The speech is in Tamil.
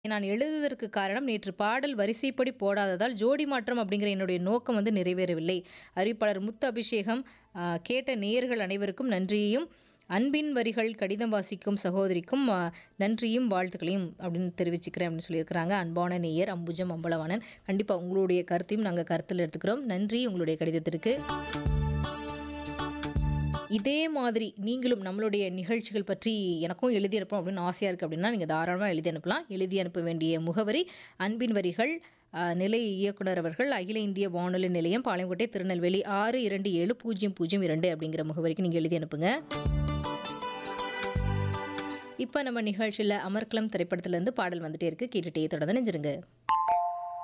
நான் எழுதுவதற்கு காரணம் நேற்று பாடல் வரிசைப்படி போடாததால் ஜோடி மாற்றம் அப்படிங்கிற என்னுடைய நோக்கம் வந்து நிறைவேறவில்லை அறிவிப்பாளர் முத்து அபிஷேகம் ஆ, கேட்ட நேயர்கள் அனைவருக்கும் நன்றியையும் அன்பின் வரிகள் கடிதம் வாசிக்கும் சகோதரிக்கும் ஆ, நன்றியும் வாழ்த்துக்களையும் அப்படின்னு தெரிவிச்சுக்கிறேன் அப்படின்னு சொல்லியிருக்கிறாங்க அன்பான நேயர் அம்புஜம் அம்பலவாணன் கண்டிப்பாக உங்களுடைய கருத்தையும் நாங்கள் கருத்தில் எடுத்துக்கிறோம் நன்றி உங்களுடைய கடிதத்திற்கு இதே மாதிரி நீங்களும் நம்மளுடைய நிகழ்ச்சிகள் பற்றி எனக்கும் எழுதி அனுப்பணும் அப்படின்னு ஆசையாக இருக்குது அப்படின்னா நீங்கள் தாராளமாக எழுதி அனுப்பலாம் எழுதி அனுப்ப வேண்டிய முகவரி அன்பின் வரிகள் அஹ், நிலைய இயக்குனர் அவர்கள் அகில இந்திய வானொலி நிலையம் பாளையங்கோட்டை திருநெல்வேலி ஆறு இரண்டு ஏழு பூஜ்ஜியம் பூஜ்ஜியம் இரண்டு அப்படிங்கிற முகவரிக்கு நீங்கள் எழுதி அனுப்புங்க இப்போ நம்ம நிகழ்ச்சியில் அமர்க்களம் திரைப்படத்திலேருந்து பாடல் வந்துட்டே இருக்கு கேட்டுட்டே தொடர்ந்து நெஞ்சிருங்க